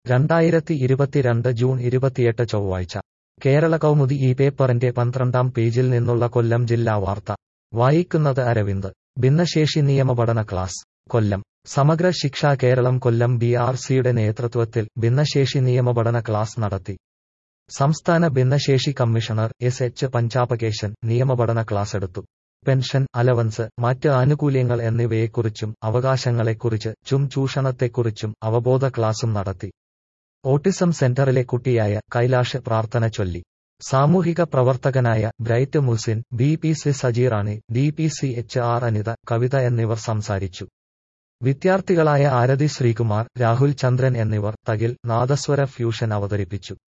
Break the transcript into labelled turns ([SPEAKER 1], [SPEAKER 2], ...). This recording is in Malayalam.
[SPEAKER 1] രണ്ടായിരത്തി ഇരുപത്തിരണ്ട് ജൂൺ ഇരുപത്തിയെട്ട് ചൊവ്വാഴ്ച കേരള കൗമുദി ഈ പേപ്പറിന്റെ പന്ത്രണ്ടാം പേജിൽ നിന്നുള്ള കൊല്ലം ജില്ലാ വാർത്ത വായിക്കുന്നത് അരവിന്ദ് ഭിന്നശേഷി നിയമപഠന ക്ലാസ് കൊല്ലം സമഗ്ര ശിക്ഷ കേരളം കൊല്ലം ബി ആർ സിയുടെ നേതൃത്വത്തിൽ ഭിന്നശേഷി നിയമപഠന ക്ലാസ് നടത്തി സംസ്ഥാന ഭിന്നശേഷി കമ്മീഷണർ എസ് എച്ച് പഞ്ചാപകേശൻ നിയമപഠന ക്ലാസ് എടുത്തു പെൻഷൻ അലവൻസ് മറ്റ് ആനുകൂല്യങ്ങൾ എന്നിവയെക്കുറിച്ചും അവകാശങ്ങളെക്കുറിച്ച് ചും ചൂഷണത്തെക്കുറിച്ചും അവബോധ ക്ലാസും നടത്തി ഓട്ടിസം സെന്ററിലെ കുട്ടിയായ കൈലാഷ് പ്രാർത്ഥന ചൊല്ലി സാമൂഹിക പ്രവർത്തകനായ Bright Musin B P C Sajeerani D P C H R Anitha Kavitha എന്നിവർ സംസാരിച്ചു വിദ്യാർത്ഥികളായ ആരതി ശ്രീകുമാർ രാഹുൽ ചന്ദ്രൻ എന്നിവർ തകിൽ നാദസ്വര ഫ്യൂഷൻ അവതരിപ്പിച്ചു